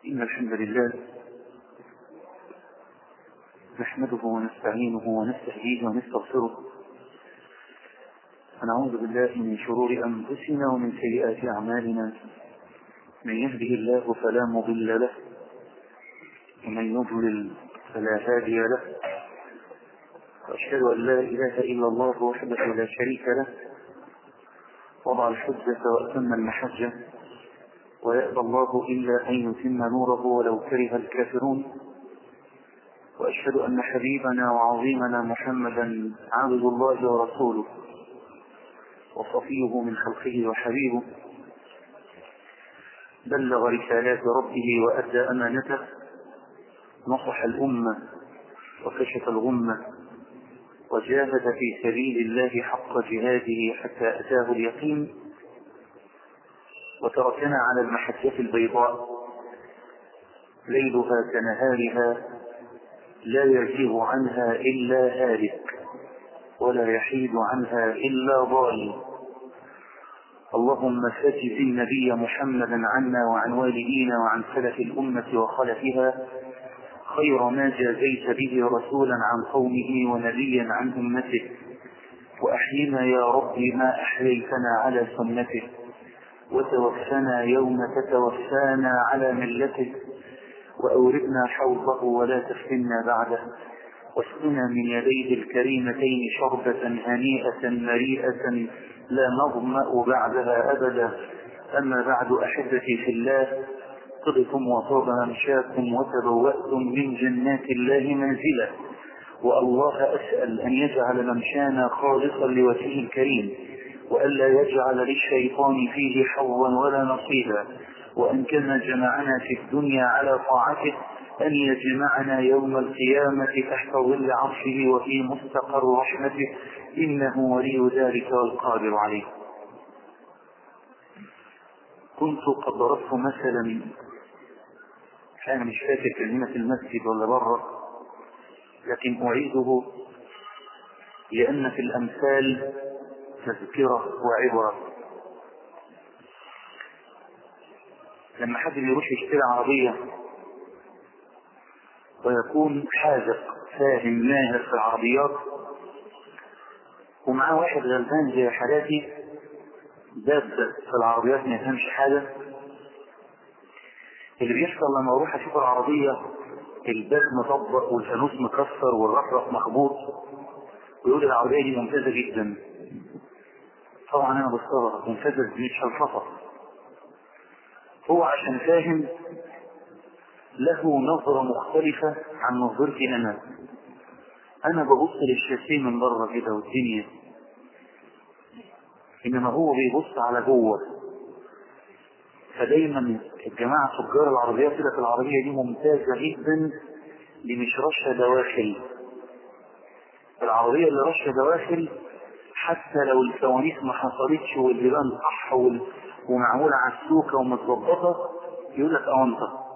إن الحمد لله نحمده ونستعينه ونستهديه ونستغفره ونعوذ بالله من شرور أنفسنا ومن سيئات أعمالنا من يهده الله فلا مضل له ومن يضلل فلا هادي له وأشهد أن لا إله إلا الله وحده لا شريك له وضع الحجة وأتم المحجة ويأبى الله إلا أن يتم نوره ولو كره الكافرون وأشهد أن حبيبنا وعظيمنا محمدا عبد الله ورسوله وصفيه من خلقه وحبيبه بلغ رسالات ربه وأدى أمانته نصح الأمة وكشف الغمة وجاهد في سبيل الله حق جهاده حتى أتاه اليقين وتركنا على المحجة البيضاء ليلها كنهارها لا يزيغ عنها إلا هالك ولا يحيد عنها إلا ضال اللهم فجز النبي محمدا عنا وعن والدينا وعن سلف الأمة وخلفها خير ما جازيت به رسولا عن قومه ونبيا عن أمته وأحينا يا رب ما أحييتنا على سنته وتوفنا يوم تتوفانا على ملته وأوردنا حوضه ولا تفتنا بعده واسقنا من يديه الكريمتين شربة هنيئة مريئة لا نظمأ بعدها أبدا أما بعد أحبتي في الله طبتم وطاب ممشاكم وتبوأتم من جنات الله منزلا والله أسأل أن يجعل ممشانا خالصا لوجهه الكريم وألا يجعل للشيطان فيه حظا ولا نصيبا وأن كما جمعنا في الدنيا على طاعته أن يجمعنا يوم القيامة تحت ظل عرشه وفي مستقر رحمته إنه ولي ذلك والقادر عليه كنت قد ضربت مثلا أنا مش فاكر كان هنا في المسجد ولا بره لكن أعيده لأن في الأمثال تذكرة وعبرة لما حد بيروح يشتري عربية ويكون حاذق فاهم ماهر في العربيات ومعاه واحد غلبان زي حالاتي داب في العربيات ما يفهمش حاجة اللي بيحصل لما اروح اشوف العربية الباب مطبق والفانوس مكسر والرفرف مخبوط ويقول العربية دي ممتازة جدا طبعا انا بستغرب ممتازة دي شلفطة هو عشان فاهم له نظرة مختلفة عن نظرتي انا انا ببص للشاسيه من بره كده والدنيا انما هو بيبص على جوه فدايما الجماعة تجار العربيات كده في العربية دي ممتازة جدا دي مش رشة دواخل العربية اللي رشة دواخل حتى لو الفوانيس ما حصلتش والبيبان صح ومعمولة على السوكة ومتظبطة يقول لك أونطة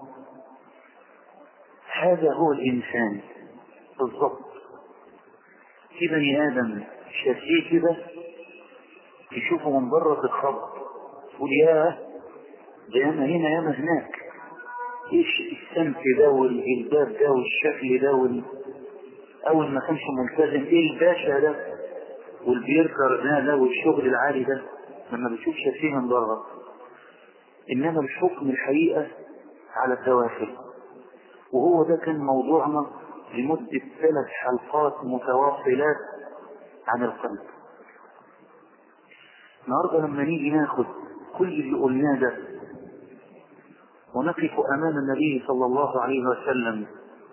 هذا هو الإنسان بالضبط في بني آدم شاسيه كده تشوفه من بره تتخض تقول ياه ده ياما هنا ياما هناك ايش السمك ده والجلباب ده والشكل ده وال... اول ما كانش ملتزم ايه الباشا ده والبيركر ده ده والشغل العالي ده لما بتشوف شاسيه من بره انما الحكم الحقيقه على الدواخل وهو ده كان موضوعنا لمدة ثلاث حلقات متواصلات عن القلب النهارده لما نيجي ناخد كل اللي قلناه ده ونقف أمام النبي صلى الله عليه وسلم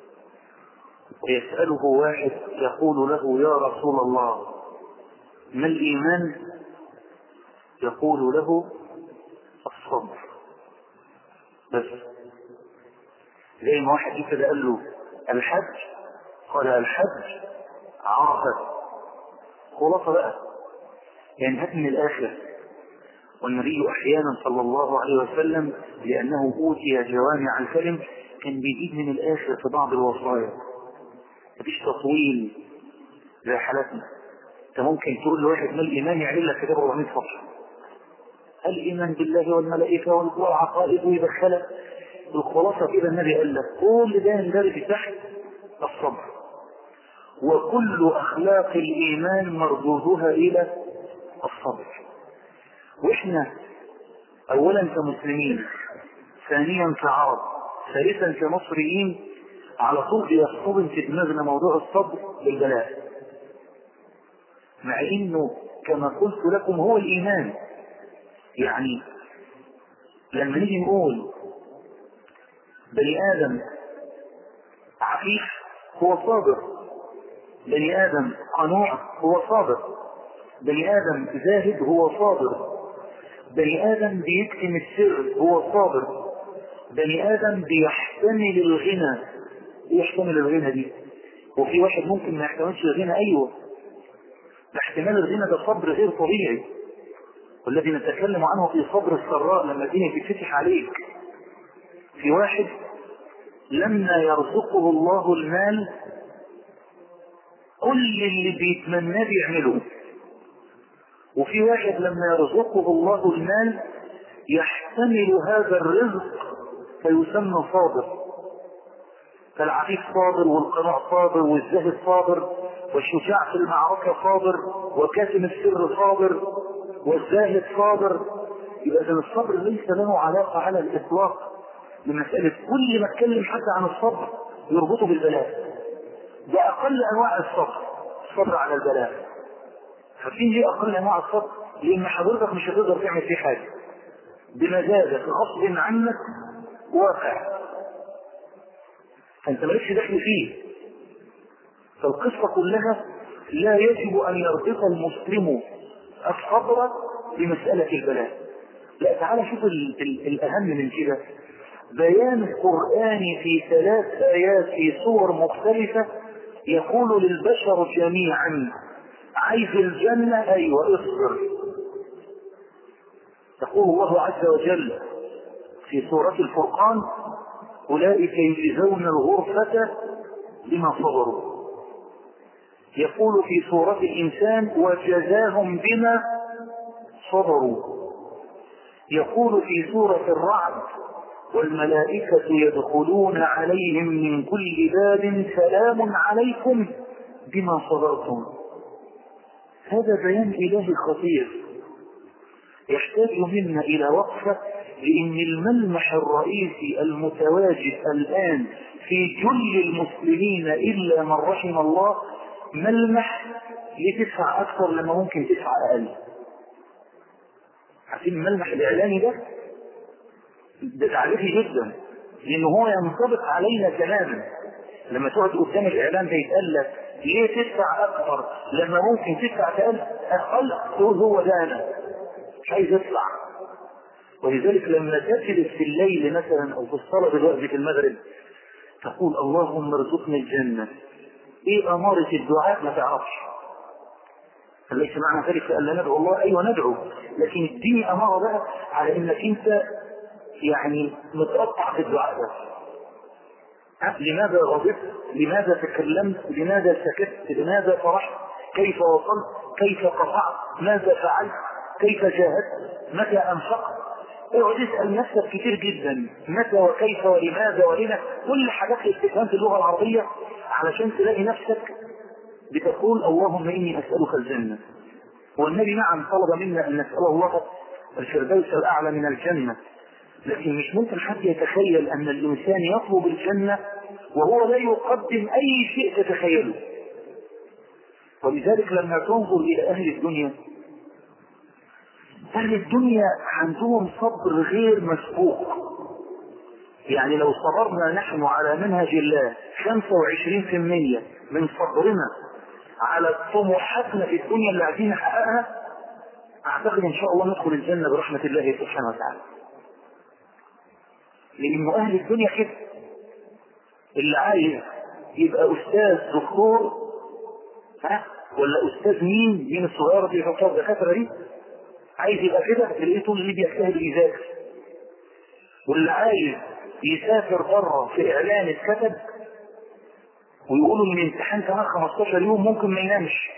ويسأله واحد يقول له يا رسول الله ما الإيمان يقول له الصبر بس زي ما واحد كده قال له الحج قال الحج عرفة خلاصة بقى يعني هات من الآخر والنبي أحيانا صلى الله عليه وسلم لأنه أوتي جوامع الكلم كان بيجيب من الآخر في بعض الوصايا مفيش تطويل زي حالتنا انت ممكن تقول لواحد ما الإيمان يعمل لك كده 400 صفحة الإيمان بالله والملائكة والعقائد ويدخلك الخلاصة كده النبي قال لك كل ده يندرج تحت الصبر وكل أخلاق الإيمان مردودها إلى الصبر وإحنا أولا كمسلمين ثانيا كعرب ثالثا كمصريين على طول بيصطدم في دماغنا موضوع الصبر بالبلاء مع انه كما قلت لكم هو الايمان يعني لما نيجي نقول بني ادم عفيف هو صابر بني ادم قنوع هو صابر بني ادم زاهد هو صابر بني ادم بيكتم السر هو صابر بني ادم بيحتمل الغنى يحتمل الغنى دي وفي واحد ممكن ما يحتملش الغنى ايوه احتمال الغنى ده صبر غير طبيعي والذي نتكلم عنه في صبر السراء لما الدنيا تتفتح عليك في واحد لما يرزقه الله المال كل اللي بيتمناه بيعمله وفي واحد لما يرزقه الله المال يحتمل هذا الرزق فيسمى صابر فالعفيف صابر والقناع صابر والزاهد صابر والشجاع في المعركة صابر وكاتم السر صابر والزاهد صابر يبقى إذا الصبر ليس له علاقة على الإطلاق بمسألة كل ما اتكلم حتى عن الصبر يربطه بالبلاء ده أقل أنواع الصبر الصبر على البلاء ففين دي أقل أنواع الصبر لأن حضرتك مش هتقدر تعمل فيه حاجة بمزاجك غصب عنك واقع فانت مالكش دخل فيه فالقصة كلها لا يجب ان يربط المسلم الصبر بمسألة البلاء لا تعالى شوف ال ال الاهم من كده بيان القرآن في ثلاث آيات في صور مختلفة يقول للبشر جميعا عايز الجنة أيوة اصبر يقول الله عز وجل في سورة الفرقان أولئك يجزون الغرفة بما صبروا يقول في سورة الإنسان وجزاهم بما صبروا يقول في سورة الرعد والملائكة يدخلون عليهم من كل باب سلام عليكم بما صبرتم هذا بيان إلهي خطير يحتاج منا إلى وقفة لأن الملمح الرئيسي المتواجد الآن في جل المسلمين إلا من رحم الله ملمح لتدفع أكثر لما ممكن تدفع أقل عارفين الملمح الإعلاني ده ده تعريفي جدا لأن هو ينطبق علينا تماما لما تقعد قدام الإعلان ده يتقال لك ليه تدفع أكثر لما ممكن تدفع أقل أقل تقول هو ده أنا مش عايز أطلع ولذلك لما تجلس في الليل مثلا او في الصلاة دلوقتي في المغرب تقول اللهم ارزقني الجنة ايه امارة الدعاء ما تعرفش فليس معنى ذلك ان لا ندعو الله ايوه ندعو لكن اديني امارة بقى على انك انت يعني متقطع في الدعاء ده لماذا غضبت لماذا تكلمت لماذا سكت لماذا فرحت كيف وصلت كيف قطعت ماذا فعلت كيف جاهدت متى انفقت اقعد اسال نفسك كتير جدا متى وكيف ولماذا ولما كل حاجات الاستفهام في اللغه العربيه علشان تلاقي نفسك بتقول اللهم اني اسالك الجنه والنبي نعم طلب منا ان نسال الله الفردوس الاعلى من الجنه لكن مش ممكن حد يتخيل ان الانسان يطلب الجنه وهو لا يقدم اي شيء تتخيله ولذلك لما تنظر الى اهل الدنيا أهل الدنيا عندهم صبر غير مسبوق يعني لو صبرنا نحن على منهج الله 25% من صبرنا على طموحاتنا في الدنيا اللي عايزين نحققها اعتقد ان شاء الله ندخل الجنة برحمة الله سبحانه وتعالى لانه اهل الدنيا كده اللي عايز يبقى استاذ دكتور ها ولا استاذ مين مين الصغيرة اللي يحطها الدكاترة دي عايز يبقى كده تلاقيه طول اللي بيجتهد يذاكر واللي عايز يسافر بره في اعلان اتكتب ويقولوا ان الامتحان كمان 15 يوم ممكن ما ينامش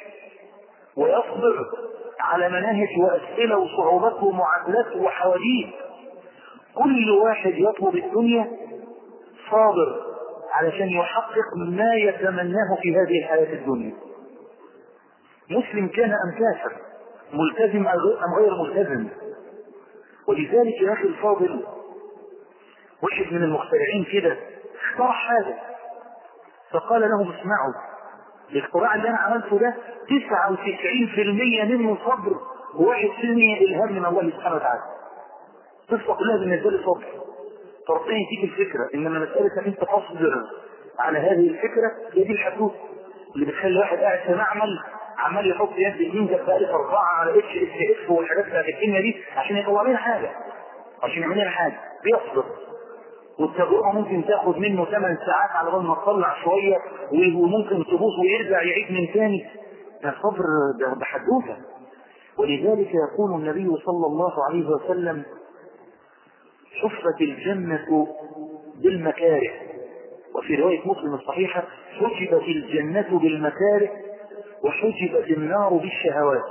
ويصبر على مناهج واسئله وصعوبات ومعادلات وحواديت كل واحد يطلب الدنيا صابر علشان يحقق ما يتمناه في هذه الحياة الدنيا مسلم كان أم كافر ملتزم أم غير ملتزم ولذلك يا أخي الفاضل واحد من المخترعين كده اخترع حاجة فقال لهم اسمعوا الاختراع اللي انا عملته ده 99% منه صبر و1% الهام من الله سبحانه وتعالى القصة كلها بالنسبة لي صبر فربنا يديك الفكرة انما مسألة انك انت تصبر على هذه الفكرة هي دي الحدود اللي بتخلي واحد قاعد في معمل عمال يحط يد ينزل بقى أربعة على اتش اس اف والحاجات بتاعت الدنيا دي عشان يطلع لنا حاجة عشان يعمل لنا حاجة بيصبر والتجربة ممكن تاخد منه 8 ساعات على بال ما تطلع شوية وممكن تبوظ ويرجع يعيد من تاني ده صبر ده بحدوثة ولذلك يقول النبي صلى الله عليه وسلم حفت الجنة بالمكاره وفي رواية مسلم الصحيحة حجبت الجنة بالمكاره وحجبت النار بالشهوات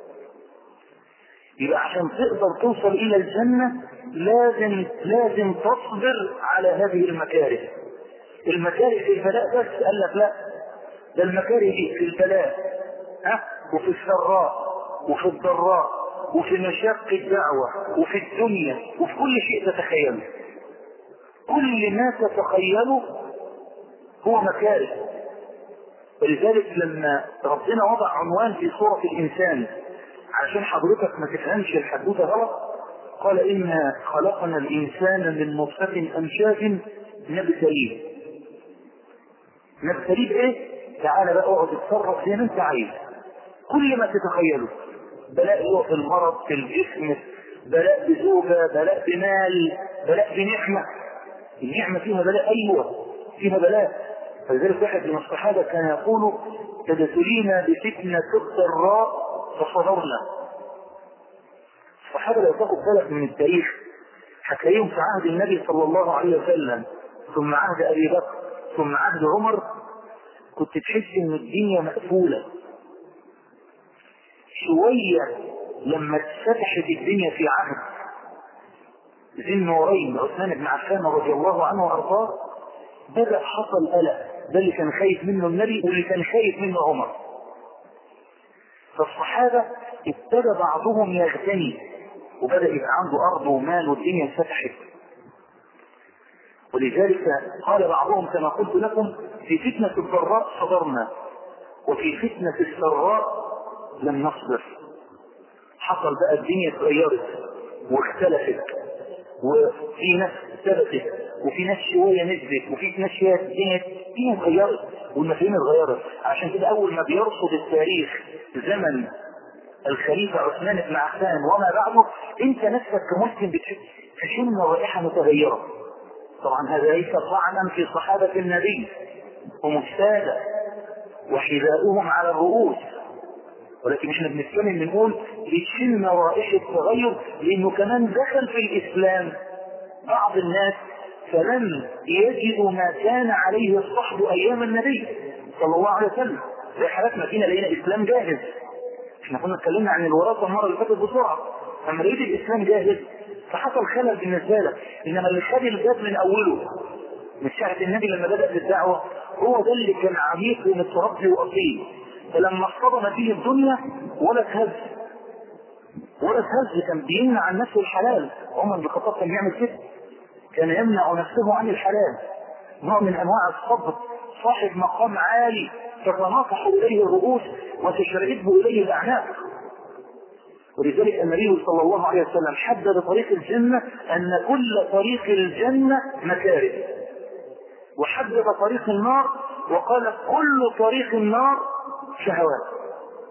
يبقى عشان تقدر توصل إلى الجنة لازم لازم تصبر على هذه المكاره المكاره في البلاء بس قال لك لا ده المكاره دي في البلاء ها وفي السراء وفي الضراء وفي مشاق الدعوة وفي الدنيا وفي كل شيء تتخيله كل ما تتخيله هو مكاره ولذلك لما ربنا وضع عنوان في سورة الإنسان عشان حضرتك ما تفهمش الحدوثة غلط قال إنا خلقنا الإنسان من نطفة أمشاج نبتليه نبتليه بإيه؟ تعالى بقى اقعد اتصرف زي ما أنت عايز كل ما تتخيله بلاء هو في المرض في الجسم بلاء بزوجة بلاء بمال بلاء بنعمة النعمة فيها بلاء أيوة فيها بلاء فلذلك واحد من الصحابة كان يقول تبتلينا بفتنة الضراء فصبرنا الصحابة لو تاخد بالك من التاريخ هتلاقيهم في عهد النبي صلى الله عليه وسلم ثم عهد أبي بكر ثم عهد عمر كنت تحس ان الدنيا مقفولة شوية لما اتفتحت الدنيا في عهد ذي النورين عثمان بن عفان رضي الله عنه وارضاه بدأ حصل قلق ده اللي كان خايف منه النبي واللي كان خايف منه عمر فالصحابة ابتدى بعضهم يغتني وبدأ يبقى عنده أرض ومال والدنيا انفتحت ولذلك قال بعضهم كما قلت لكم في فتنة الضراء صبرنا وفي فتنة السراء لم نصبر حصل بقى الدنيا اتغيرت واختلفت وفي ناس ثبتت وفي ناس شوية نزلت وفي ناس شوية الدنيا الدنيا اتغيرت والمفاهيم اتغيرت عشان كده أول ما بيرصد التاريخ زمن الخليفة عثمان بن عفان وما بعده انت نفسك كمسلم بتشم رائحة متغيرة طبعا هذا ليس طعنا في صحابة النبي هم السادة وحذاؤهم على الرؤوس ولكن احنا بنتكلم بنقول بتشم رائحة تغير لانه كمان دخل في الاسلام بعض الناس فلم يجدوا ما كان عليه الصحب ايام النبي صلى الله عليه وسلم زي حالاتنا فينا لقينا اسلام جاهز احنا كنا اتكلمنا عن الوراثه المره اللي فاتت بسرعه لما لقيت الاسلام جاهز فحصل خلل بالنسبه لك انما اللي خد الباب من اوله من ساعه النبي لما بدات الدعوه هو ده اللي كان عميق ومتربي واصيل فلما اصطدمت به الدنيا ولا تهز ولا تهز كان بيمنع عن نفسه الحلال عمر بن الخطاب كان بيعمل كده كان يمنع نفسه عن الحلال نوع من انواع الصبر صاحب مقام عالي تتناطح اليه الرؤوس وتشرئب اليه الاعناق ولذلك النبي صلى الله عليه وسلم حدد طريق الجنة أن كل طريق الجنة مكاره وحدد طريق النار وقال كل طريق النار شهوات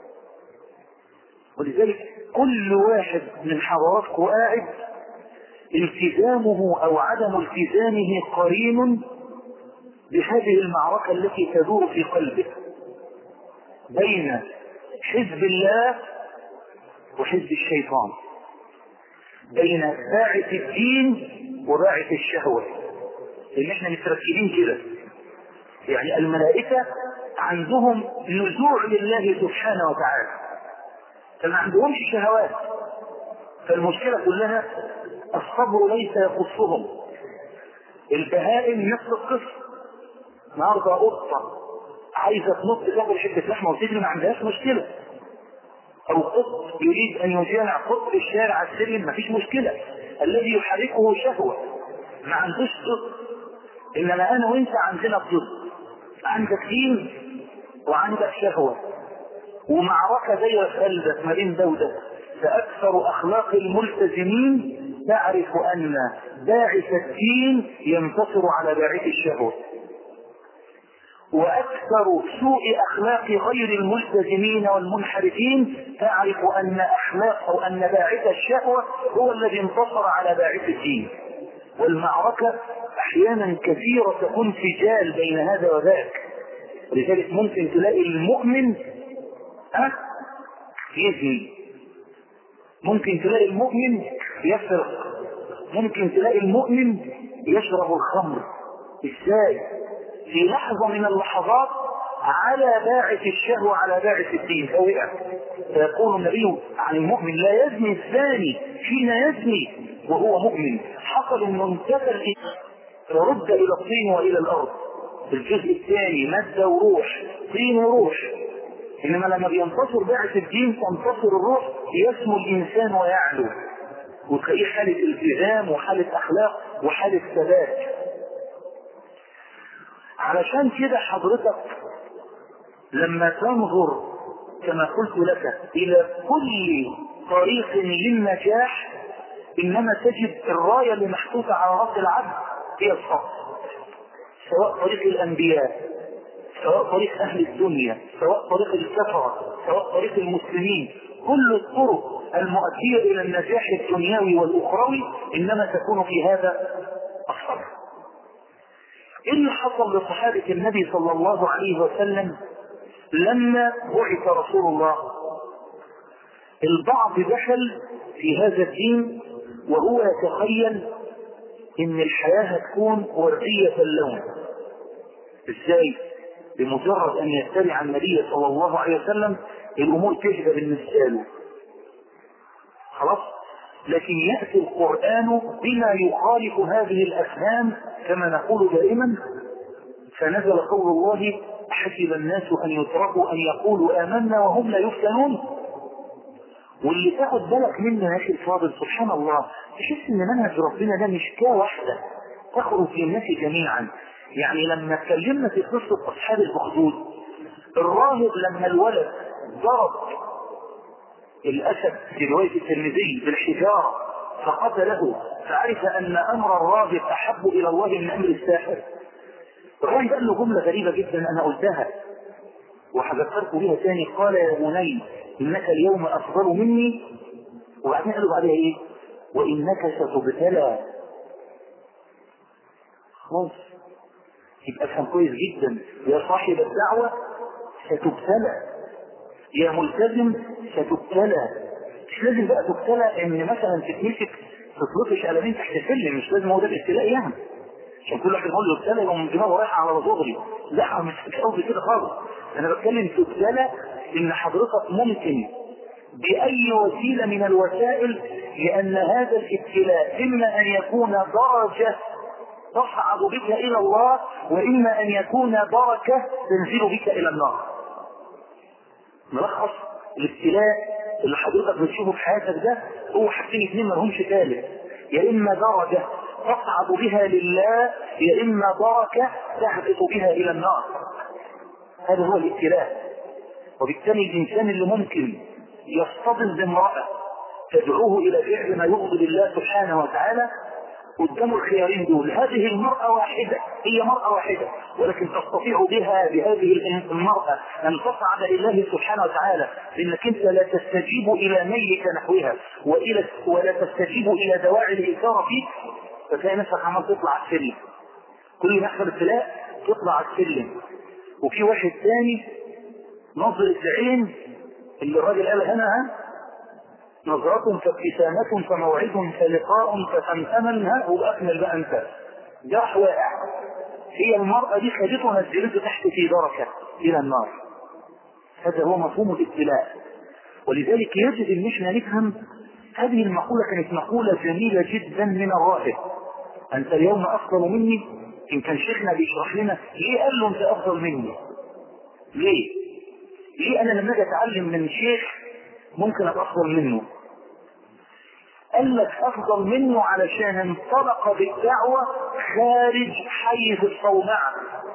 ولذلك كل واحد من حضراتكم قاعد التزامه او عدم التزامه قرين بهذه المعركة التي تدور في قلبه بين حزب الله وحزب الشيطان بين باعث الدين وباعث الشهوة لان احنا متركبين كده يعني الملائكة عندهم نزوع لله سبحانه وتعالى فما عندهمش شهوات فالمشكلة كلها الصبر ليس يخصهم البهائم نفس القصه النهارده قطه عايزه تنط تاكل حته لحمه وتجري ما عندهاش مشكله او قط يريد ان يجامع قط في الشارع على السلم مفيش مشكله الذي يحركه شهوه ما عندوش ضد انما انا وانت عندنا ضد عندك دين وعندك شهوه ومعركه زي خلدت ما بين ده وده فاكثر اخلاق الملتزمين تعرف ان باعث الدين ينتصر على باعث الشهوه واكثر سوء اخلاق غير الملتزمين والمنحرفين تعرف ان اخلاق او ان باعث الشهوه هو الذي انتصر على باعث الدين والمعركه احيانا كثيره تكون سجال بين هذا وذاك لذلك ممكن تلاقي المؤمن أه يزني ممكن تلاقي المؤمن يسرق ممكن تلاقي المؤمن يشرب الخمر ازاي في لحظة من اللحظات على باعث الشهوة على باعث الدين فوقع فيقول النبي عن المؤمن لا يزني الثاني حين يزني وهو مؤمن حصل انه امتثل فرد الى الطين والى الارض الجزء الثاني مادة وروح طين وروح انما لما بينتصر باعث الدين تنتصر الروح يسمو الانسان ويعلو وتلاقيه حالة التزام وحالة اخلاق وحالة ثبات علشان كده حضرتك لما تنظر كما قلت لك الى كل طريق للنجاح انما تجد الرايه اللي محطوطه على راس العبد هي الصبر سواء طريق الانبياء سواء طريق اهل الدنيا سواء طريق الكفره سواء طريق المسلمين كل الطرق المؤديه الى النجاح الدنيوي والاخروي انما تكون في هذا الصبر ايه اللي حصل لصحابة النبي صلى الله عليه وسلم لما بعث رسول الله البعض دخل في هذا الدين وهو يتخيل ان الحياة هتكون وردية اللون ازاي بمجرد ان يتبع النبي صلى الله عليه وسلم الامور تهدى بالنسبة له خلاص لكن يأتي القرآن بما يخالف هذه الأفهام كما نقول دائما فنزل قول الله حسب الناس أن يتركوا أن يقولوا آمنا وهم لا يفتنون واللي تاخد بالك منه يا أخي الفاضل سبحان الله تحس إن منهج ربنا ده مش كا واحدة تخرج للناس جميعا يعني لما اتكلمنا في قصة أصحاب الأخدود الراهب لما الولد ضرب الأسد في رواية الترمذي بالحجارة فقتله فعرف أن أمر الراهب أحب إلى الله من أمر الساحر الراهب قال له جملة غريبة جدا أنا قلتها وحذكرت بها ثاني قال يا بني إنك اليوم أفضل مني وبعدين قال له بعدها إيه وإنك ستبتلى خلاص يبقى افهم كويس جدا يا صاحب الدعوة ستبتلى يا ملتزم ستبتلى مش لازم بقى تبتلى ان مثلا تتمسك تطلقش قلمين تحت السلم مش لازم هو ده الابتلاء يعني عشان كل واحد يقول له ابتلى يقوم دماغه رايحه على صغري لا مش مش قصدي كده خالص انا بتكلم في ابتلى ان حضرتك ممكن باي وسيله من الوسائل لان هذا الابتلاء اما ان يكون درجه تصعد بك الى الله واما ان يكون بركه تنزل بك الى النار ملخص الابتلاء اللي حضرتك بتشوفه في حياتك ده هو حاجتين اثنين ما لهمش ثالث يا اما درجه تصعد بها لله يا اما بركه تهبط بها الى النار هذا هو الابتلاء وبالتالي الانسان اللي ممكن يصطدم بامراه تدعوه الى فعل ما يغضب الله سبحانه وتعالى قدام الخيارين دول هذه المرأة واحدة هي مرأة واحدة ولكن تستطيع بها بهذه المرأة أن تصعد لله سبحانه وتعالى لأنك أنت لا تستجيب إلى ميلك نحوها وإلى ولا تستجيب إلى دواعي الإثارة فيك فتلاقي نفسك عمال تطلع على السلم كل ما يحصل ابتلاء تطلع على السلم وفي واحد ثاني نظرة العين اللي الراجل قال هنا ها نظرة فابتسامة فموعد فلقاء فتمتمن وأكمل بقى أنت جرح واقع هي المرأة دي خدته ونزلته تحت في دركة إلى النار هذا هو مفهوم الابتلاء ولذلك يجب ان احنا نفهم هذه المقولة كانت مقولة جميلة جدا من الراهب أنت اليوم أفضل مني إن كان شيخنا بيشرح لنا ليه قال له أنت أفضل مني ليه ليه أنا لما أجي أتعلم من شيخ ممكن أبقى أفضل منه قال لك أفضل منه علشان انطلق بالدعوة خارج حيز الصومعة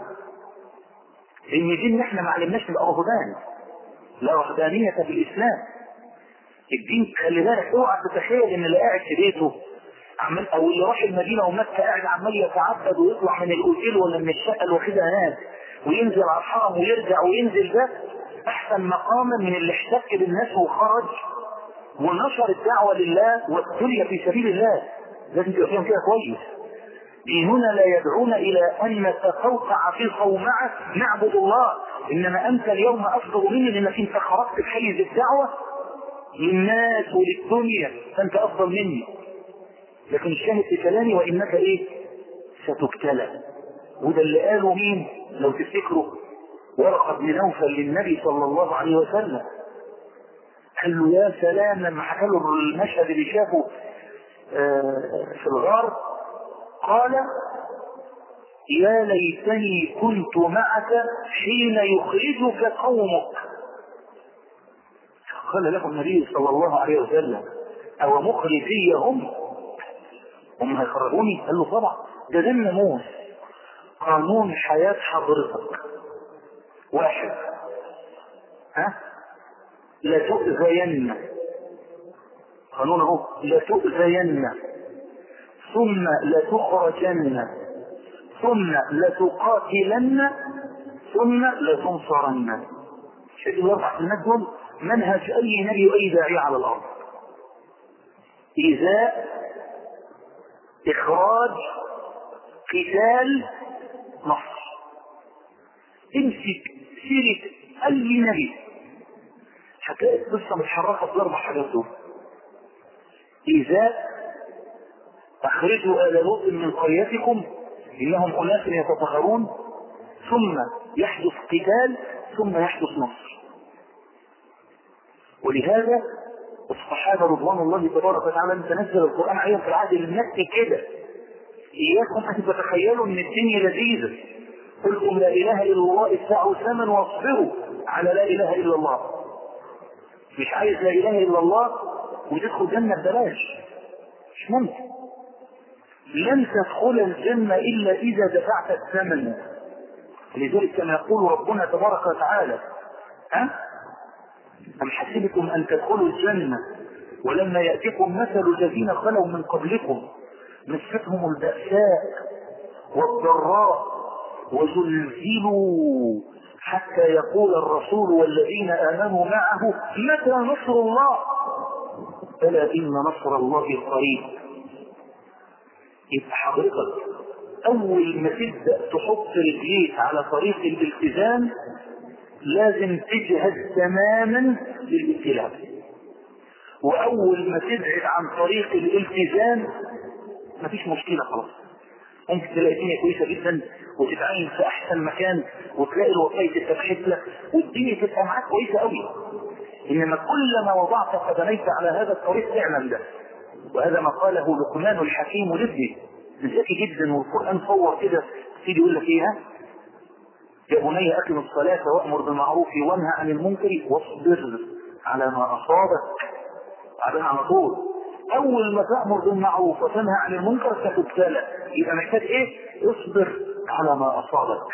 إن دين احنا ما علمناش نبقى رهبان لا رهبانية في الإسلام الدين خلي بالك اوعى تتخيل ان اللي قاعد في بيته عمال او اللي راح المدينه ومكه قاعد عمال يتعبد ويطلع من الاوتيل ولا من الشقه اللي واخدها هناك وينزل على الحرم ويرجع وينزل ده احسن مقاما من اللي احتك بالناس وخرج ونشر الدعوه لله وابتلي في سبيل الله لازم تبقى فيهم كده كويس ديننا لا يدعونا الى ان نتقوقع في صومعه نعبد الله انما انت اليوم افضل مني لانك انت خرجت بحيز الدعوه للناس وللدنيا فانت افضل مني لكن الشاهد في كلامي وانك ايه ستبتلى وده اللي قاله مين لو تفتكروا ورقة بن نوفل للنبي صلى الله عليه وسلم قال له يا سلام لما حكى له المشهد اللي شافه في الغار قال يا ليتني كنت معك حين يخرجك قومك قال له النبي صلى الله عليه وسلم او مخرجي هم هم هيخرجوني قال له طبعا ده ده الناموس قانون حياة حضرتك واحد ها لا تؤذين قانون اهو لا تؤذين ثم لتخرجن ثم لتقاتلن ثم لتنصرن شايف الاربع كلمات دول منهج اي نبي واي داعية على الارض ايذاء اخراج قتال نصر امسك سيرة اي نبي هتلاقي القصة متحركة في الاربع حاجات دول ايذاء اخرجوا ال لوط من قريتكم انهم اناس يتطهرون ثم يحدث قتال ثم يحدث نصر ولهذا الصحابة رضوان الله تبارك وتعالى ان تنزل القرآن عليهم في العهد المكي كده إياكم أن تتخيلوا أن الدنيا لذيذة قلتم لا إله إلا الله ادفعوا ثمن واصبروا على لا إله إلا الله مش عايز لا إله إلا الله وتدخل جنة ببلاش مش ممكن لن تدخل الجنة إلا إذا دفعت الثمن لذلك كما يقول ربنا تبارك وتعالى ها أم حسبتم أن تدخلوا الجنة ولما يأتكم مثل الذين خلوا من قبلكم مستهم البأساء والضراء وزلزلوا حتى يقول الرسول والذين آمنوا معه متى نصر الله ألا إن نصر الله قريب يبقى حضرتك أول ما تبدأ تحط رجليك على طريق الالتزام لازم تجهز تماما للابتلاء وأول ما تبعد عن طريق الالتزام مفيش مشكلة خلاص ممكن تلاقي الدنيا كويسة جدا وتتعين في أحسن مكان وتلاقي الوظائف تتفتح لك والدنيا تبقى معاك كويسة قوي إنما كلما وضعت قدميك على هذا الطريق اعلم ده وهذا ما قاله لقمان الحكيم لابنه ذكي جدا والقرآن صور كده سيدي يقول لك ايه يا بني أقم الصلاة وأمر بالمعروف وانهى عن المنكر واصبر على ما أصابك بعدين على طول أول ما تأمر بالمعروف وتنهى عن المنكر ستبتلى يبقى محتاج إيه؟ اصبر على ما أصابك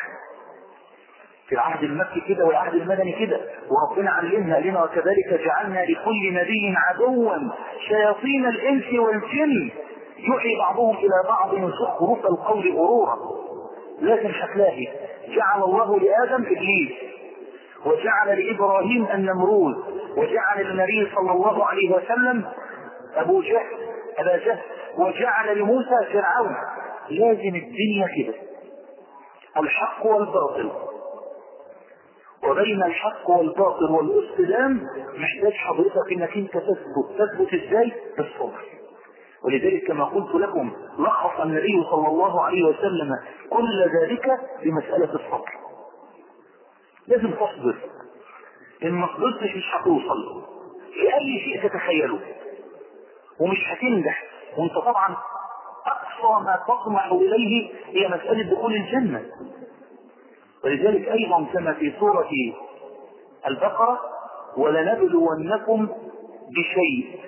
في العهد المكي كده والعهد المدني كده وربنا علمنا لنا وكذلك جعلنا لكل نبي عدوا شياطين الانس والجن يوحي بعضهم الى بعض من زخرف القول غرورا لكن هتلاقي جعل الله لادم ابليس وجعل لابراهيم النمرود وجعل للنبي صلى الله عليه وسلم ابو جهل ابا جهل وجعل لموسى فرعون لازم الدنيا كده الحق والباطل وبين الحق والباطل والاستلام محتاج حضرتك انك انت تثبت تثبت ازاي بالصبر ولذلك كما قلت لكم لخص النبي صلى الله عليه وسلم كل ذلك بمسألة الصبر لازم تصبر ان ما صبرتش مش هتوصل في اي شيء تتخيله ومش هتنجح وانت طبعا اقصى ما تطمح اليه هي مسألة دخول الجنة ولذلك ايضا كما في سورة البقرة ولنبلونكم بشيء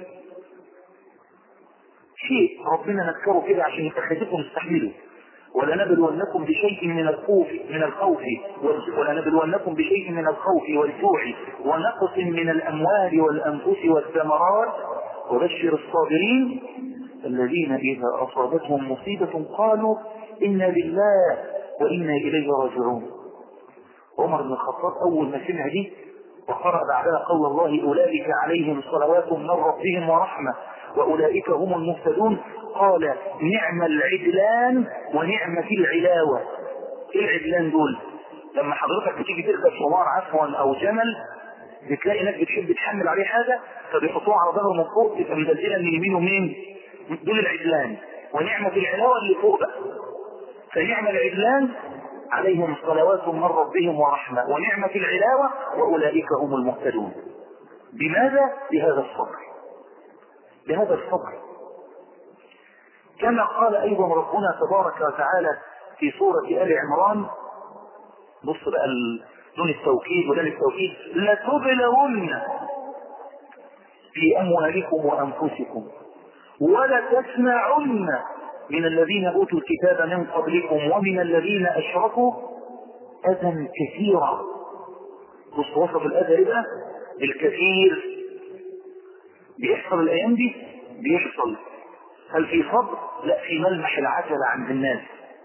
شيء ربنا نذكره كده عشان يتخذكم تستحملوا ولنبلونكم بشيء من الخوف من الخوف ولنبلونكم بشيء من الخوف والجوع ونقص من الاموال والانفس والثمرات وبشر الصابرين الذين اذا اصابتهم مصيبه قالوا انا لله وانا اليه راجعون عمر بن الخطاب اول ما سمع دي وقرأ بعدها قول الله أولئك عليهم صلوات من ربهم ورحمة وأولئك هم المهتدون قال نعم العدلان ونعمة العلاوة ايه العدلان دول لما حضرتك بتيجي تركب حمار عفوا او جمل بتلاقي ناس بتحب تحمل عليه حاجة فبيحطوها على ظهره من فوق تبقى مدلدلة من يمين ومين دول العدلان ونعمة العلاوة اللي فوق بقى فنعم العدلان عليهم صلوات من ربهم ورحمة ونعمة العلاوة وأولئك هم المهتدون بماذا؟ بهذا الصبر بهذا الصبر كما قال أيضا ربنا تبارك وتعالى في سورة آل عمران بص بقى نون التوكيد ولام التوكيد لتبلون في أموالكم وأنفسكم ولتسمعن من الذين أوتوا الكتاب من قبلكم ومن الذين أشركوا أذى كثيرا بص وصف الأذى بقى الكثير بيحصل الأيام دي بيحصل هل في صبر؟ لا في ملمح العجلة عند الناس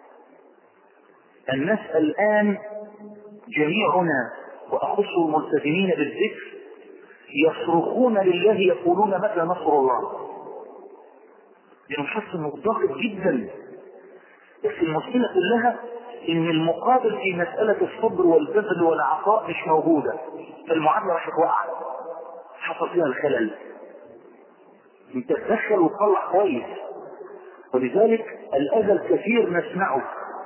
الناس الآن جميعنا وأخص الملتزمين بالذكر يصرخون لله يقولون متى نصر الله لأنه حس انه ضاغط جدا بس المشكلة كلها ان المقابل في مسألة الصبر والبذل والعطاء مش موجودة فالمعادلة راح توقع حصل فيها الخلل انت تدخل وتطلع كويس ولذلك الاذى الكثير نسمعه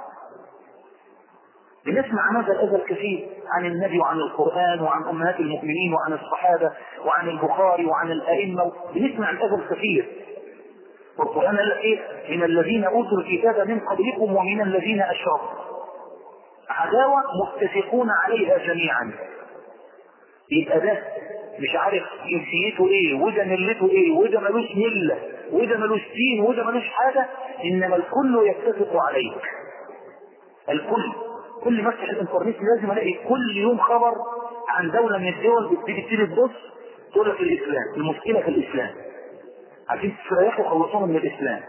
بنسمع عن هذا الاذى الكثير عن النبي وعن القران وعن امهات المؤمنين وعن الصحابه وعن البخاري وعن الائمه بنسمع الاذى الكثير والقرآن قال ايه من الذين اوتوا الكتاب من قبلكم ومن الذين اشركوا عداوة متفقون عليها جميعا يبقى ده مش عارف جنسيته ايه وده ملته ايه وده ملوش ملة وده ملوش دين وده ملوش حاجة انما الكل يتفق عليه الكل كل ما افتح الانترنت لازم الاقي كل يوم خبر عن دولة من الدول بتيجي تيجي تبص تقول في الاسلام المشكلة في الاسلام عشان تستريحوا خلصونا من الاسلام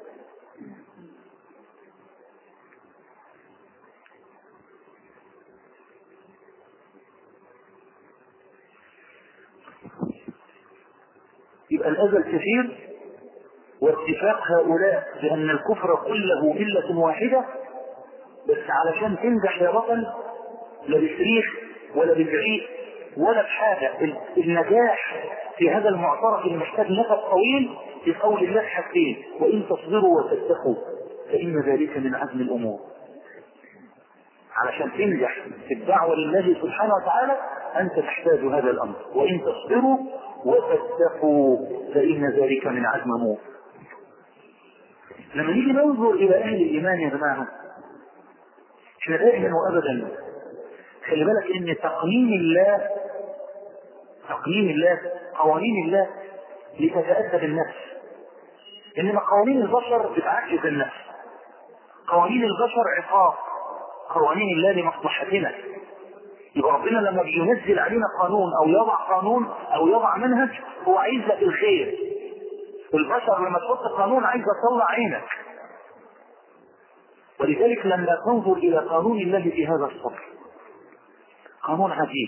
يبقى الاذى الكثير واتفاق هؤلاء بان الكفر كله مله واحده بس علشان تنجح يا بطل لا بصريخ ولا بزعيق ولا بحاجه النجاح في هذا المعترف المحتاج نفس طويل في قول الله حاجتين وان تصبروا وتتقوا فان ذلك من عزم الامور علشان تنجح في الدعوه لله سبحانه وتعالى انت تحتاج هذا الامر وان تصبروا وتتقوا فان ذلك من عزم الامور لما نيجي ننظر الى اهل الايمان يا جماعه احنا دائما وابدا خلي بالك ان تقنين الله تقنين الله قوانين الله لتتأدب النفس انما قوانين البشر بتعجز النفس قوانين البشر عقاب قوانين الله لمصلحتنا يبقى ربنا لما بينزل علينا قانون او يضع قانون او يضع منهج هو عايز لك الخير البشر لما تحط قانون عايز يطلع عينك ولذلك لما تنظر الى قانون الله في هذا الصبر قانون عجيب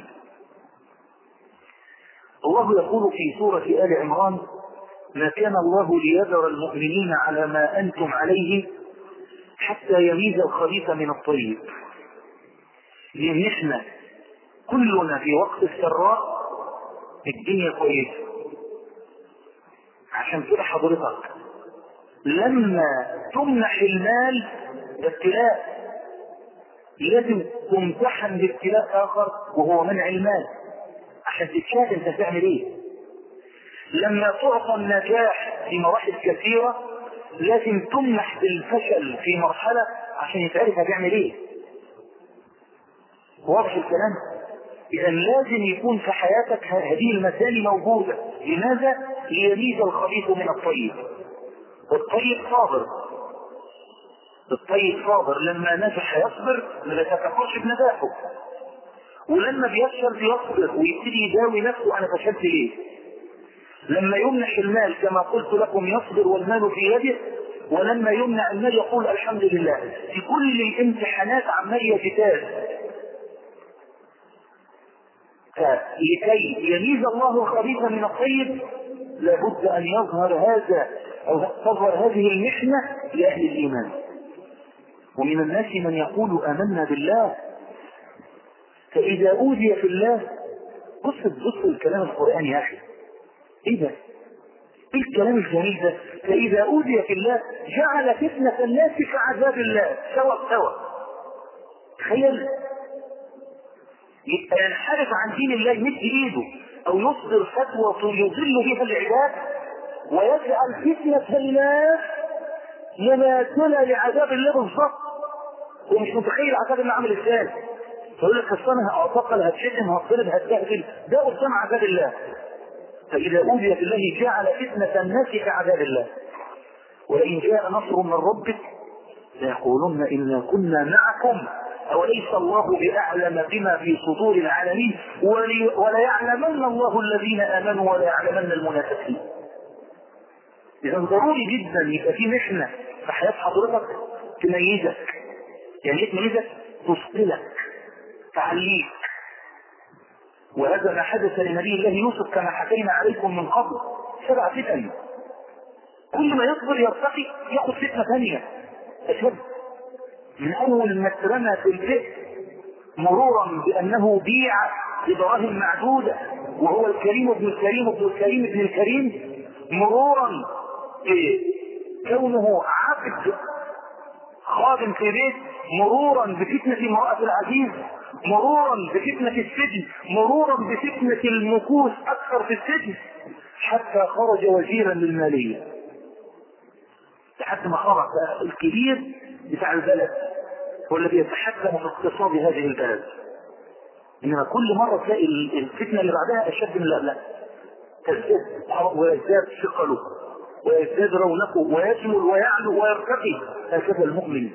الله يقول في سورة آل عمران ما كان الله ليذر المؤمنين على ما أنتم عليه حتى يميز الخبيث من الطيب لأن احنا كلنا في وقت السراء الدنيا كويسة عشان كده حضرتك لما تمنح المال ده ابتلاء لازم تمتحن بابتلاء آخر وهو منع المال عشان تتشاهد انت تعمل ايه لما تعطى النجاح في مراحل كثيرة لازم تمنح بالفشل في مرحلة عشان يتعرف هتعمل ايه واضح الكلام اذا لازم يكون في حياتك هذه المسائل موجودة لماذا ليميز الخبيث من الطيب والطيب صابر الطيب صابر لما نجح يصبر ما تتفقش بنجاحه ولما بيفشل بيصبر ويبتدي يداوي نفسه انا فشلت ليه لما يمنح المال كما قلت لكم يصبر والمال في يده ولما يمنع المال يقول الحمد لله في كل الامتحانات عمال يجتاز فلكي يميز الله الخبيث من الطيب لابد ان يظهر هذا او تظهر هذه المحنه لاهل الايمان ومن الناس من يقول امنا بالله فاذا اوذي في الله بص بص الكلام القراني يا اخي ايه ده ايه الكلام الجميل ده فاذا اوذي في الله جعل فتنه الناس كعذاب الله سوا سوا تخيل يبقى ينحرف عن دين الله يمد ايده او يصدر فتوى يضل بها العباد ويجعل فتنة الناس مماثلة لعذاب الله بالظبط ومش متخيل عذاب الله عامل ازاي فيقول لك اصل انا هعتقل هتشتم هتضرب هتبهدل ده قدام عذاب الله فاذا اوذي في الله جعل فتنة الناس كعذاب الله ولئن جاء نصر من ربك ليقولن انا كنا معكم أوليس الله بأعلم بما في صدور العالمين وليعلمن الله الذين آمنوا وليعلمن المنافقين إذا ضروري جدا يبقى في محنة في حياة حضرتك تميزك يعني ايه تميزك؟ تثقلك تعليك وهذا ما حدث لنبي الله يوسف كما حكينا عليكم من قبل سبع فتن كل ما يصبر يرتقي ياخذ فتنه ثانيه اشد من اول ما اترمى في البئر مرورا بانه بيع بدراهم معدوده وهو الكريم ابن الكريم ابن الكريم ابن الكريم مرورا كونه عبد خادم في بيت مرورا بفتنة امرأة العزيز مرورا بفتنة السجن مرورا بفتنة المكوس أكثر في السجن حتى خرج وزيرا للمالية لحد ما خرج الكبير بتاع البلد هو الذي يتحكم في اقتصاد هذه البلد انما كل مرة تلاقي الفتنة اللي بعدها اشد من اللي قبلها تزداد ويزداد ثقله ويزداد رونقه ويجمل ويعلو ويرتقي هكذا المؤمن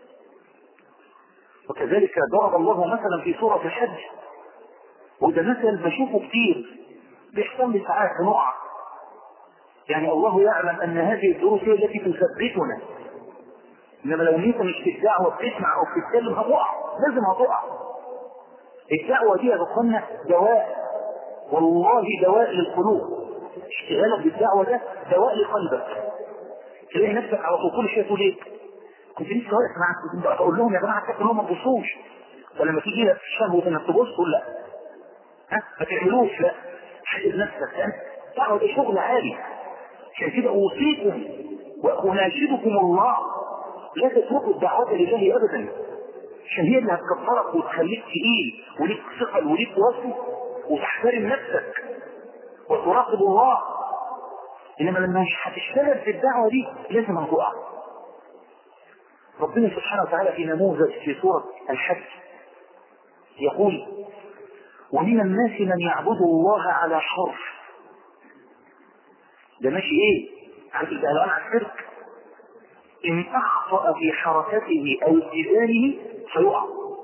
وكذلك ضرب الله مثلا في سورة الحج وده مثل بشوفه كتير بيحصل لي ساعات نقع يعني الله يعلم ان هذه الدروس هي التي تثبتنا انما لو انت مش في الدعوه بتسمع او بتتكلم هتقع لازم هتقع الدعوه دي يا اخوانا دواء والله دواء للقلوب اشتغالك بالدعوه ده دواء لقلبك تلاقي نفسك على طول كل شويه تقول ايه كنت لسه واقف معاك كنت اقول لهم يا جماعه اتقوا الله ما تبصوش ولما تيجي لك شهوه انك تبص تقول لا ها ما تعملوش لا حاسب نفسك ها دعوه ده شغل عالي عشان كده اوصيكم واناشدكم الله لا تتركوا الدعوات لله ابدا عشان هي اللي هتكبرك وتخليك تقيل وليك ثقل وليك وصل وتحترم نفسك وتراقب الله انما لما مش هتشتغل في الدعوه دي لازم هتقع ربنا سبحانه وتعالى في نموذج في سوره الحج يقول ومن الناس من يعبد الله على حرف ده ماشي ايه عارف البهلوان على الشرك ان اخطا في حركته او اتزانه سيقع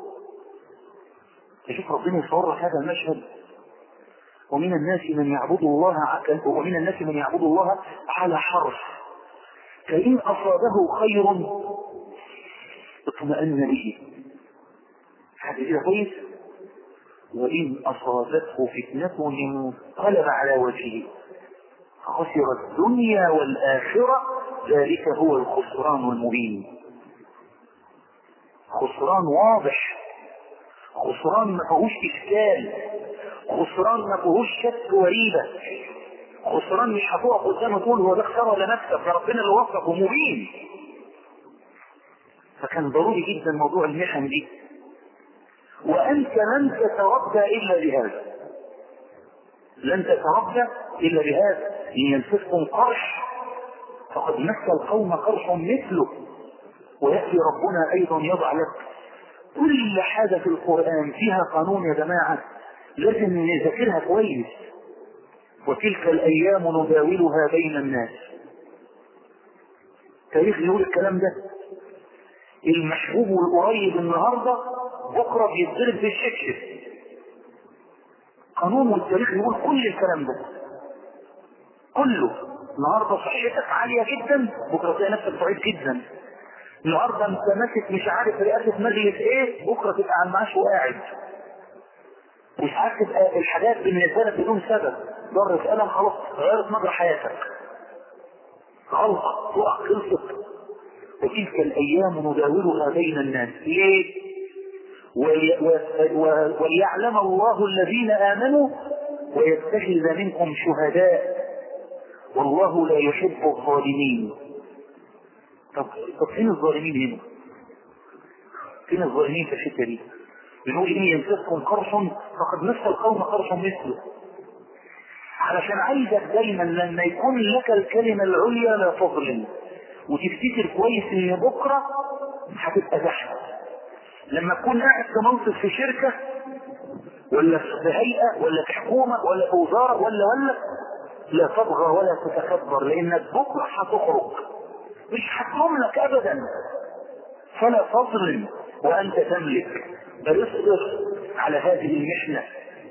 تشوف ربنا يصور هذا المشهد ومن الناس من يعبد الله ومن الناس من يعبد الله على حرف فإن أصابه خير اطمأن به حد كده كويس وإن أصابته فتنة انقلب على وجهه خسر الدنيا والآخرة ذلك هو الخسران المبين خسران واضح خسران ما فيهوش إشكال خسران ما فيهوش شك وريبة خسران مش هتقف قدامه تقول هو ده خسارة ولا مكسب ده ربنا اللي وفقه مبين فكان ضروري جدا موضوع المحن دي وأنت لن تتربى إلا بهذا لن تتربى الا بهذا ان يمسككم قرح فقد مس القوم قرح مثله وياتي ربنا ايضا يضع لك كل حاجه في القران فيها قانون يا جماعه لازم نذاكرها كويس وتلك الايام نداولها بين الناس تاريخ يقول الكلام ده المحبوب والقريب النهارده بكره بيتضرب بالشكشك قانون والتاريخ يقول كل الكلام ده كله النهارده صحتك عاليه جدا بكره تلاقي نفسك ضعيف جدا النهارده انت ماسك مش عارف رئاسه مجلس ايه بكره تبقى على المعاش وقاعد مش عارف تبقى الحاجات بالنسبه لك بدون سبب ضرت قلم خلاص غيرت مجرى حياتك غلطه تقع خلصت وتلك الايام نداولها بين الناس ليه ولي وليعلم الله الذين امنوا ويتخذ منكم شهداء والله لا يحب الظالمين طب طب فين الظالمين هنا؟ فين الظالمين في الحته دي؟ بنقول ان يمسككم قرش فقد مس القوم قرش مثله علشان عايزك دايما لما يكون لك الكلمه العليا لا تظلم وتفتكر كويس ان بكره هتبقى زحمه لما تكون قاعد في منصب في شركه ولا في هيئه ولا في حكومه ولا في وزاره ولا ولا لا تطغى ولا تتكبر لانك بكره هتخرج مش هتملك ابدا فلا تظلم وانت تملك بل اصبر على هذه المحنه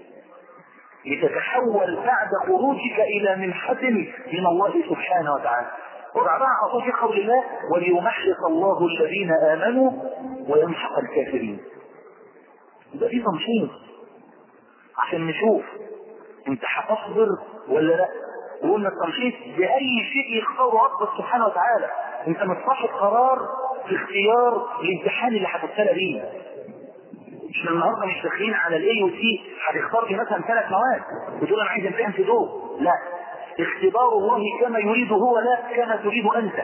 لتتحول بعد خروجك الى منحة من الله سبحانه وتعالى وبعدها عطوا في قول الله وليمحص الله الذين امنوا ويمحق الكافرين يبقى في تمحيص عشان نشوف انت هتصبر ولا لا وقلنا التمحيص باي شيء يختاره ربك سبحانه وتعالى انت مش صاحب قرار في اختيار الامتحان اللي هتبتلى بيه مش النهارده مش داخلين على الاي وسي هتختار لي مثلا ثلاث مواد وتقول انا عايز امتحن في دول لا اختبار الله كما يريد هو لا كما تريد انت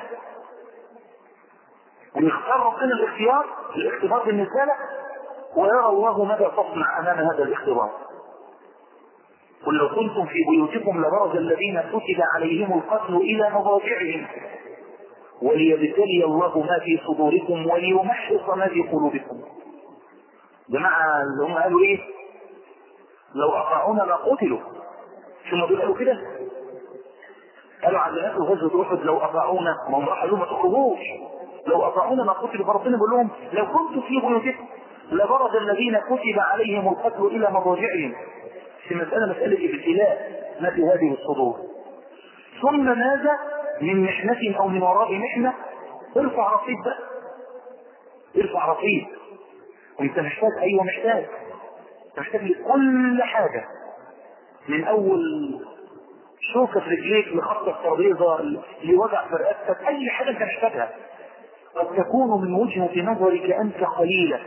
ويختار ربنا الاختيار الاختبار بالنسبه لك ويرى الله ماذا تصنع امام هذا الاختبار قل لو كنتم في بيوتكم لبرز الذين كتب عليهم القتل الى مضاجعهم وليبتلي الله ما في صدوركم وليمحص ما في قلوبكم جماعة اللي هم قالوا ايه لو اطاعونا ما قتلوا ثم دول قالوا كده قالوا عند ناس غزوة احد لو اطاعونا ما هم راحوا ما تخرجوش لو اطاعونا ما قتلوا فربنا بيقول لهم لو كنتم في بيوتكم لبرز الذين كتب عليهم القتل الى مضاجعهم في مسألة مسألة ابتلاء ما في هذه الصدور ثم ماذا من محنة او من وراء محنة ارفع رصيد بقى ارفع رصيد وانت محتاج ايوه محتاج انت محتاج لكل حاجة من اول شوكة في رجليك لخط الترابيزة لوجع في رقبتك اي حاجة انت محتاجها قد تكون من وجهة نظرك انت قليلة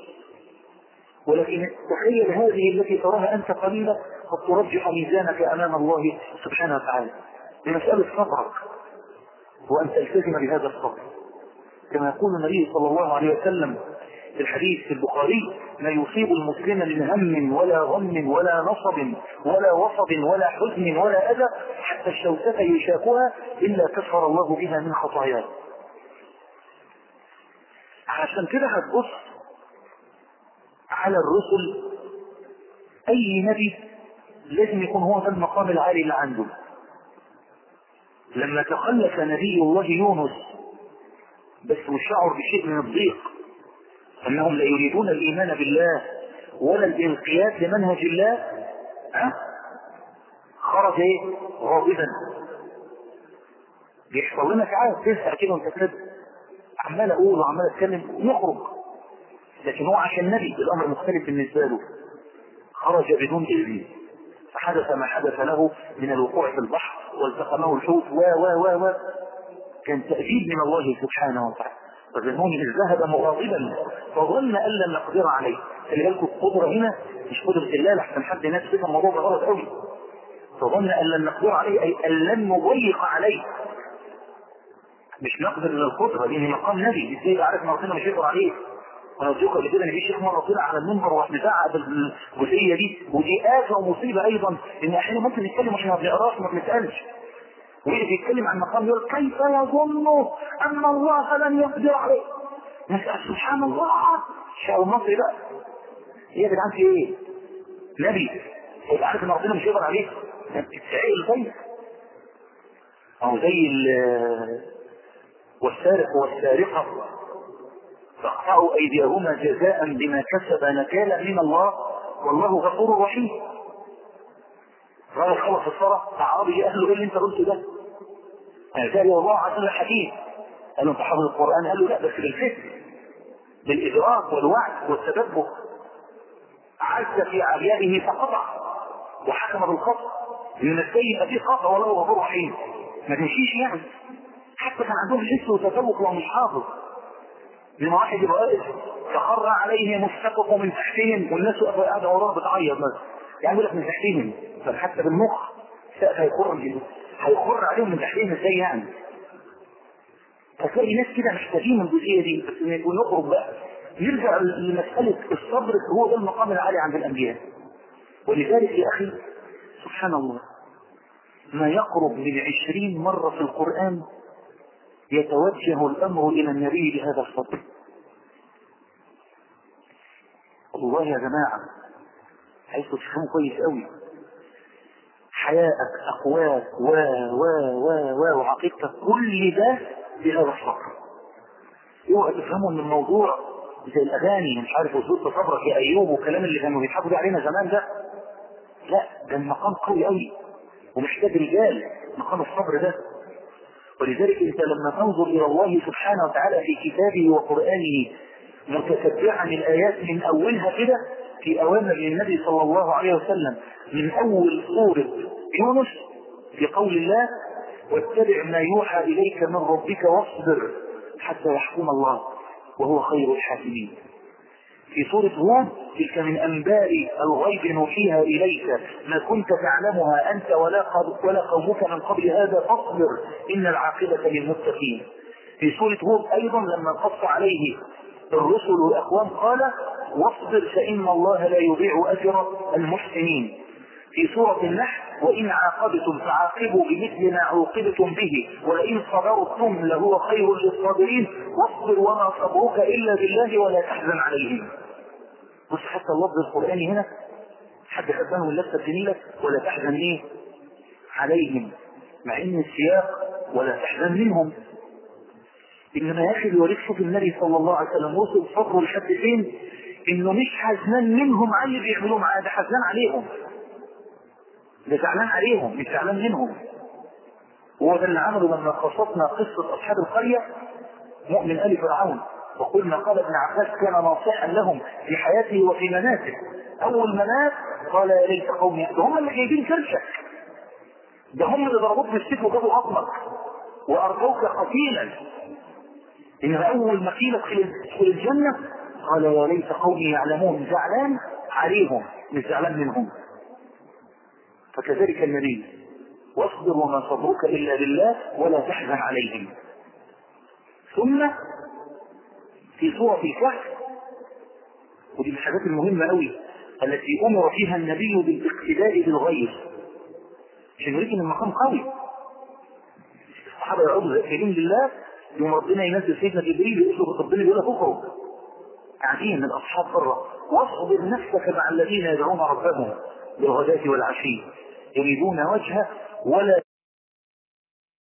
ولكن تخيل هذه التي تراها انت قليلة قد ترجح ميزانك امام الله سبحانه وتعالى بمسألة صبرك وان تلتزم بهذا الصبر كما يقول النبي صلى الله عليه وسلم في الحديث في البخاري ما يصيب المسلم من هم ولا غم ولا نصب ولا وصب ولا حزن ولا اذى حتى الشوكة يشاكها الا كفر الله بها من خطاياه عشان كده هتبص على الرسل اي نبي لازم يكون هو ده المقام العالي اللي عنده لما تخلف نبي الله يونس بس وشعر بشيء من الضيق انهم لا يريدون الايمان بالله ولا الانقياد لمنهج الله ها خرج ايه غاضبا بيحصل لنا ساعات تسع كده وانت كده عمال اقول وعمال اتكلم يخرج لكن هو عشان نبي الامر مختلف بالنسبه له خرج بدون اذن فحدث ما حدث له من الوقوع في البحر والتقمه الحوت و و و و كان تأديب من الله سبحانه وتعالى فظنون إذ ذهب مغاضبا فظن أن لم نقدر عليه خلي بالكم القدرة هنا مش قدرة الله لحسن حد ناس كده الموضوع ده غلط قوي فظن أن لم نقدر عليه أي أن لن نضيق عليه مش نقدر إلى القدرة لأن مقام نبي إزاي أعرف إن ربنا مش يقدر عليه انا قلت لكم قبل كده ان في شيخ مره طلع على المنبر وراح مزعق بالجزئيه دي ودي افه ومصيبه ايضا ان احيانا ممكن نتكلم واحنا ما بنقراش وما بنسالش ويجي يتكلم عن مقام يقول كيف يظن ان الله لن يقدر عليه نسال سبحان الله الشعب المصري بقى ايه يا جدعان في ايه؟ نبي يبقى عارف ان ربنا مش يقدر عليه تستعيق الخير او زي والسارق والسارقه فاقطعوا ايديهما جزاء بما كسب نكالا من الله والله غفور رحيم راجل خلص الصلاة اعرابي قال له ايه اللي انت قلته ده؟ قال له الله عز وجل حكيم قال له انت حافظ القران قال له لا بس بالفكر بالادراك والوعي والتدبر عز في عليائه فقطع وحكم بالخطا لان السيء فيه خطا والله غفور رحيم ما تمشيش يعني حتى كان عندهم حس وتذوق وهو مش حافظ لما واحد يبقى واقف تخرى عليه مستقق من تحتهم والناس واقفه قاعده وراه بتعيط مثلا يعني يقول لك من تحتهم فحتى بالمخ سقف هيخر هيخر عليهم من تحتهم ازاي يعني فتلاقي ناس كده محتاجين الجزئيه دي بس ان يكون نخرج بقى نرجع لمساله الصبر هو ده المقام العالي عند الانبياء ولذلك يا اخي سبحان الله ما يقرب من عشرين مرة في القرآن يتوجه الأمر إلى النبي بهذا الصبر والله يا جماعة حيث تفهموا كويس قوي حياءك أقواك و و و و وعقيدتك كل ده بهذا الصبر اوعى تفهموا ان الموضوع زي الاغاني مش عارف وصلت صبرك يا ايوب والكلام اللي كانوا بيضحكوا بيه علينا زمان ده لا ده المقام قوي قوي ومحتاج رجال مقام الصبر ده ولذلك انت لما تنظر الى الله سبحانه وتعالى في كتابه وقرآنه متتبعا الآيات من أولها كده في أوامر للنبي صلى الله عليه وسلم من أول سورة يونس في قول الله واتبع ما يوحى إليك من ربك واصبر حتى يحكم الله وهو خير الحاكمين في سورة هود تلك من أنباء الغيب نوحيها إليك ما كنت تعلمها أنت ولا ولا قومك من قبل هذا فاصبر إن العاقبة للمتقين في سورة هود أيضا لما قص عليه الرسل والأقوام قال واصبر فإن الله لا يضيع أجر المحسنين في سورة النحل وإن عاقبتم فعاقبوا بمثل ما عوقبتم به ولئن صبرتم لهو خير للصابرين واصبر وما صبرك إلا بالله ولا تحزن عليهم بص حتى اللفظ القرآني هنا حد خدناه اللفظة الجميلة ولا تحزن ايه عليهم مع ان السياق ولا تحزن منهم انما يا اخي بيوريك شوف النبي صلى الله عليه وسلم وصل صبره لحد فين انه مش حزنان منهم على اللي بيعملوه معاه ده حزنان عليهم ده زعلان عليهم مش زعلان منهم وهو ده اللي عمله لما قصصنا قصة أصحاب القرية مؤمن آل فرعون وقلنا قال ابن عباس كان ناصحا لهم في حياته وفي مناته أول ما مات قال يا ليت قومي ده هم اللي جايبين كرشك ده هم اللي ضربوك بالسيف وجابوا عظمك وأرجوك قتيلا إنما أول ما قيل ادخل الجنة قال يا ليت قومي يعلمون زعلان عليهم مش زعلان منهم فكذلك النبي واصبر وما صبرك الا بالله ولا تحزن عليهم ثم في سورة الكهف ودي من الحاجات المهمة قوي التي أمر فيها النبي بالاقتداء بالغير عشان يريد ان المقام قوي الصحابة يقعدوا ذاكرين لله يوم ربنا ينزل سيدنا جبريل يقول له ربنا بيقول لك اخرج قاعدين الاصحاب بره واصبر نفسك مع الذين يدعون ربهم بالغداة والعشي يريدون وجهه ولا